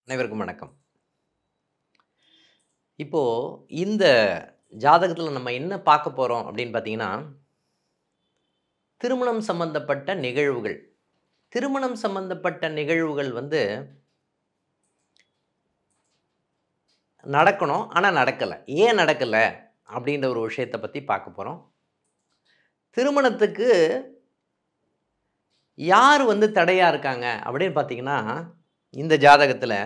அனைவருக்கும் வணக்கம் இப்போ இந்த ஜாதகத்தில் நம்ம என்ன பார்க்க போகிறோம் அப்படின்னு பார்த்தீங்கன்னா திருமணம் சம்பந்தப்பட்ட நிகழ்வுகள் திருமணம் சம்பந்தப்பட்ட நிகழ்வுகள் வந்து நடக்கணும் ஆனால் நடக்கலை ஏன் நடக்கலை அப்படின்ற ஒரு விஷயத்தை பற்றி பார்க்க போகிறோம் திருமணத்துக்கு யார் வந்து தடையாக இருக்காங்க அப்படின்னு பார்த்தீங்கன்னா இந்த ஜாதகத்தில்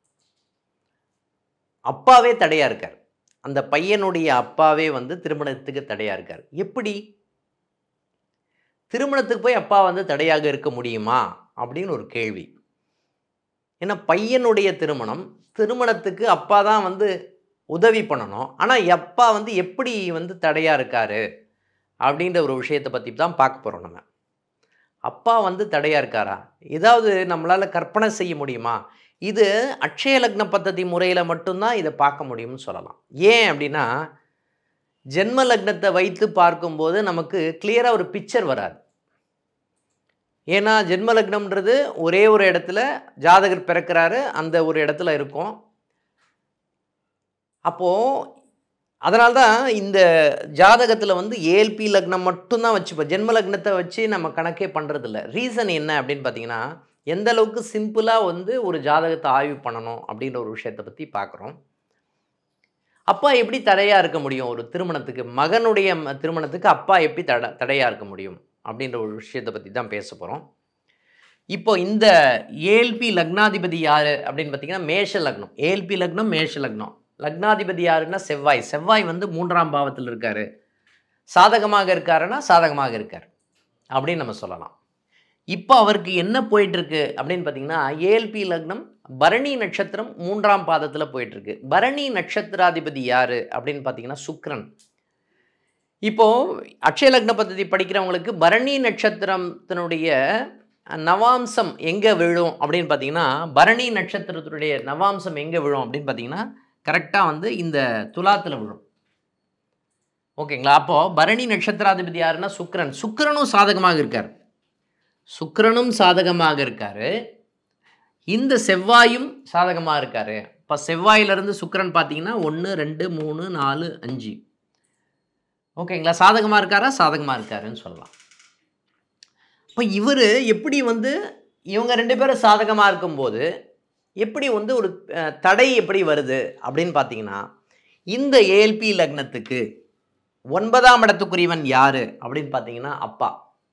அப்பாவே தடையாக இருக்கார் அந்த பையனுடைய அப்பாவே வந்து திருமணத்துக்கு தடையாக இருக்கார் எப்படி திருமணத்துக்கு போய் அப்பா வந்து தடையாக இருக்க முடியுமா அப்படின்னு ஒரு கேள்வி ஏன்னா பையனுடைய திருமணம் திருமணத்துக்கு அப்பா தான் வந்து உதவி பண்ணணும் ஆனால் அப்பா வந்து எப்படி வந்து தடையாக இருக்காரு அப்படின்ற ஒரு விஷயத்தை பற்றி தான் பார்க்க போகிறோம் நம்ம அப்பா வந்து தடையாக இருக்காரா ஏதாவது நம்மளால் கற்பனை செய்ய முடியுமா இது அக்ஷய லக்ன பദ്ധதி முறையில் மட்டும்தான் இதை பார்க்க முடியும்னு சொல்லலாம் ஏன் அப்படின்னா ஜென்ம லக்னத்தை வைத்து பார்க்கும்போது நமக்கு கிளியராக ஒரு பிக்சர் வராது ஏன்னா ஜென்ம லக்னம்ன்றது ஒரே ஒரு இடத்துல ஜாதகர் பிறக்கிறாரு அந்த ஒரு இடத்துல இருக்கும் அப்போது அதனால தான் இந்த ஜாதகத்தில் வந்து ஏஎல்பி லக்னம் மட்டும்தான் வச்சுப்போம் ஜென்ம லக்னத்தை வச்சு நம்ம கணக்கே பண்ணுறதில்ல ரீசன் என்ன அப்படின்னு பார்த்தீங்கன்னா எந்த அளவுக்கு சிம்பிளாக வந்து ஒரு ஜாதகத்தை ஆய்வு பண்ணணும் அப்படின்ற ஒரு விஷயத்தை பற்றி பார்க்குறோம் அப்பா எப்படி தடையாக இருக்க முடியும் ஒரு திருமணத்துக்கு மகனுடைய ம- திருமணத்துக்கு அப்பா எப்படி தட தடையாக இருக்க முடியும் அப்படின்ற ஒரு விஷயத்தை பற்றி தான் பேச போகிறோம் இப்போ இந்த ஏஎல்பி லக்னாதிபதி யார் அப்படின்னு பார்த்தீங்கன்னா மேஷ லக்னம் ஏஎல்பி லக்னம் மேஷ லக்னம் லக்னாதிபதி யாருன்னா செவ்வாய் செவ்வாய் வந்து மூன்றாம் பாவத்தில் இருக்காரு சாதகமாக இருக்காருன்னா சாதகமாக இருக்கார் அப்படின்னு நம்ம சொல்லலாம் இப்போ அவருக்கு என்ன போயிட்டு இருக்கு அப்படின்னு பார்த்தீங்கன்னா ஏஎல்பி லக்னம் பரணி நட்சத்திரம் மூன்றாம் பாதத்தில் போயிட்டு இருக்கு பரணி நட்சத்திராதிபதி யாரு அப்படின்னு பார்த்தீங்கன்னா சுக்கிரன் இப்போ அக்ஷய லக்ன பദ്ധதி படிக்கிறவங்களுக்கு பரணி நட்சத்திரத்தினுடைய நவாம்சம் எங்கே விழும் அப்படின்னு பார்த்தீங்கன்னா பரணி நட்சத்திரத்தினுடைய நவாம்சம் எங்கே விழும் அப்படின்னு பார்த்தீங்கன்னா கரெக்டாக வந்து இந்த துலாத்தில் விழும் ஓகேங்களா அப்போது பரணி நட்சத்திராதிபதி யாருன்னா சுக்கிரன் சுக்கிரனும் சாதகமாக இருக்கார் சுக்கிரனும் சாதகமாக இருக்காரு இந்த செவ்வாயும் சாதகமாக இருக்காரு இப்போ செவ்வாயிலிருந்து சுக்கிரன் பார்த்தீங்கன்னா ஒன்று ரெண்டு மூணு நாலு அஞ்சு ஓகேங்களா சாதகமாக இருக்காரா சாதகமாக இருக்காருன்னு சொல்லலாம் இப்போ இவர் எப்படி வந்து இவங்க ரெண்டு பேரும் சாதகமாக இருக்கும்போது எப்படி வந்து ஒரு அஹ், தடை எப்படி வருது அப்படின்னு பார்த்தீங்கன்னா இந்த ஏஎல்பி லக்னத்துக்கு ஒன்பதாம் இடத்துக்குரியவன் யாரு அப்படின்னு பார்த்தீங்கன்னா அப்பா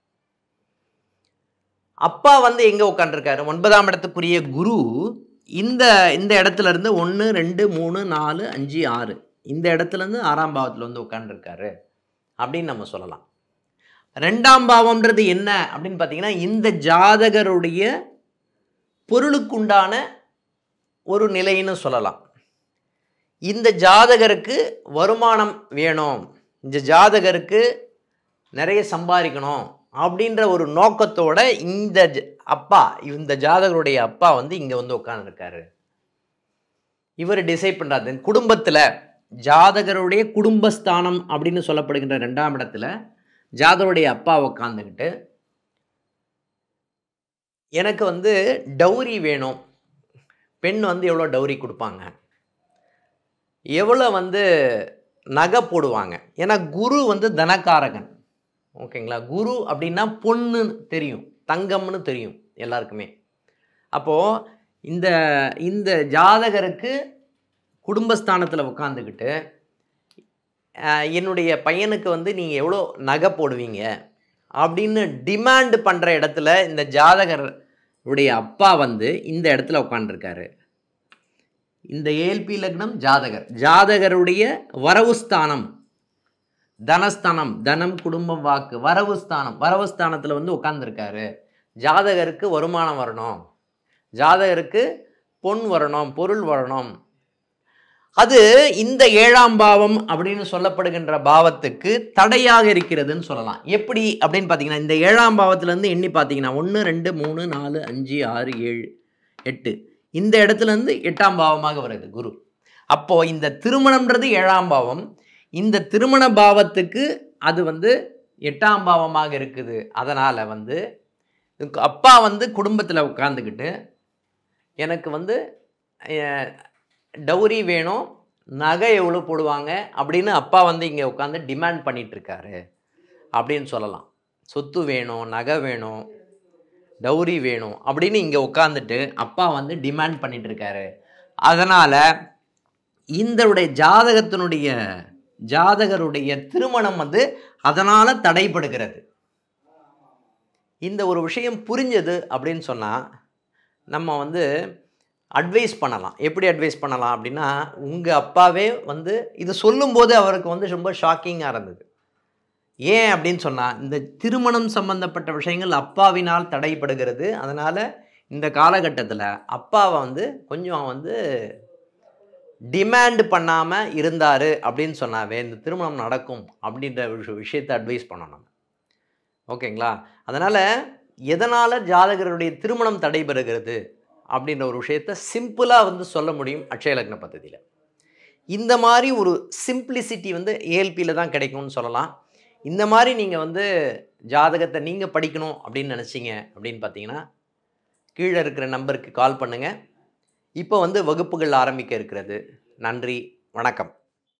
அப்பா வந்து எங்கே உட்காந்துருக்காரு ஒன்பதாம் இடத்துக்குரிய குரு இந்த இந்த இடத்துல இருந்து ஒன்று ரெண்டு மூணு நாலு அஞ்சு ஆறு இந்த இடத்துல இருந்து ஆறாம் பாவத்தில் வந்து உட்காந்துருக்காரு அப்படின்னு நம்ம சொல்லலாம் ரெண்டாம் பாவம்ன்றது என்ன அப்படின்னு பார்த்தீங்கன்னா இந்த ஜாதகருடைய பொருளுக்குண்டான ஒரு நிலைன்னு சொல்லலாம் இந்த ஜாதகருக்கு வருமானம் வேணும் இந்த ஜாதகருக்கு நிறைய சம்பாதிக்கணும் அப்படின்ற ஒரு நோக்கத்தோட இந்த ஜ- அப்பா இந்த ஜாதகருடைய அப்பா வந்து இங்கே வந்து உட்காந்துருக்காரு இவர் டிசைட் பண்ணுறாரு குடும்பத்தில் ஜாதகருடைய குடும்பஸ்தானம் அப்படின்னு சொல்லப்படுகின்ற ரெண்டாம் இடத்துல ஜாதகருடைய அப்பா உட்காந்துக்கிட்டு எனக்கு வந்து டௌரி வேணும் பெண் வந்து எவ்வளோ டௌரி கொடுப்பாங்க எவ்வளோ வந்து நகை போடுவாங்க ஏன்னா குரு வந்து தனக்காரகன் ஓகேங்களா குரு அப்படின்னா பொண்ணு தெரியும் தங்கம்னு தெரியும் எல்லாருக்குமே அப்போது இந்த இந்த ஜாதகருக்கு குடும்பஸ்தானத்தில் உட்காந்துக்கிட்டு அஹ், என்னுடைய பையனுக்கு வந்து நீங்கள் எவ்வளோ நகை போடுவீங்க அப்படின்னு டிமாண்ட் பண்ணுற இடத்துல இந்த ஜாதகர் உடைய அப்பா வந்து இந்த இடத்துல உட்காந்துருக்காரு இந்த ஏஎல்பி லக்னம் ஜாதகர் ஜாதகருடைய வரவு ஸ்தானம் தனஸ்தானம் தனம் குடும்பம் வாக்கு வரவு ஸ்தானம் வரவு ஸ்தானத்தில் வந்து உட்காந்துருக்காரு ஜாதகருக்கு வருமானம் வரணும் ஜாதகருக்கு பொன் வரணும் பொருள் வரணும் அது இந்த ஏழாம் பாவம் அப்படின்னு சொல்லப்படுகின்ற பாவத்துக்கு தடையாக இருக்கிறதுன்னு சொல்லலாம் எப்படி அப்படின்னு பார்த்தீங்கன்னா இந்த ஏழாம் பாவத்திலேருந்து எண்ணி பார்த்தீங்கன்னா ஒன்று ரெண்டு மூணு நாலு அஞ்சு ஆறு ஏழு எட்டு இந்த இடத்துல இருந்து எட்டாம் பாவமாக வருது குரு அப்போ இந்த திருமணம்ன்றது ஏழாம் பாவம் இந்த திருமண பாவத்துக்கு அது வந்து எட்டாம் பாவமாக இருக்குது அதனால் வந்து அப்பா வந்து குடும்பத்தில் உட்காந்துக்கிட்டு எனக்கு வந்து டௌரி வேணும் நகை எவ்வளோ போடுவாங்க அப்படின்னு அப்பா வந்து இங்கே உட்காந்து டிமாண்ட் பண்ணிட்டு இருக்காரு அப்படின்னு சொல்லலாம் சொத்து வேணும் நகை வேணும் டௌரி வேணும் அப்படின்னு இங்கே உட்காந்துட்டு அப்பா வந்து டிமாண்ட் பண்ணிட்டு இருக்காரு அதனால் இந்தருடைய ஜாதகத்தினுடைய ஜாதகருடைய திருமணம் வந்து அதனால் தடைபடுகிறது இந்த ஒரு விஷயம் புரிஞ்சது அப்படின்னு சொன்னால் நம்ம வந்து அட்வைஸ் பண்ணலாம் எப்படி அட்வைஸ் பண்ணலாம் அப்படின்னா உங்கள் அப்பாவே வந்து இது சொல்லும்போது அவருக்கு வந்து ரொம்ப ஷாக்கிங்காக இருந்தது ஏன் அப்படின்னு சொன்னால் இந்த திருமணம் சம்பந்தப்பட்ட விஷயங்கள் அப்பாவினால் தடைப்படுகிறது அதனால் இந்த காலகட்டத்தில் அப்பாவை வந்து கொஞ்சம் வந்து டிமாண்ட் பண்ணாமல் இருந்தார் அப்படின்னு சொன்னாவே இந்த திருமணம் நடக்கும் அப்படின்ற ஒரு விஷயத்தை அட்வைஸ் பண்ணணும் ஓகேங்களா அதனால் எதனால் ஜாதகருடைய திருமணம் தடைபெறுகிறது அப்படின்ற ஒரு விஷயத்த சிம்பிளாக வந்து சொல்ல முடியும் அட்சய லக்ன பദ്ധதியில் இந்த மாதிரி ஒரு சிம்பிளிசிட்டி வந்து ஏஎல்பியில் தான் கிடைக்கும்னு சொல்லலாம் இந்த மாதிரி நீங்கள் வந்து ஜாதகத்தை நீங்கள் படிக்கணும் அப்படின்னு நினச்சிங்க அப்படின்னு பார்த்தீங்கன்னா கீழே இருக்கிற நம்பருக்கு கால் பண்ணுங்கள் இப்போ வந்து வகுப்புகள் ஆரம்பிக்க இருக்கிறது நன்றி வணக்கம்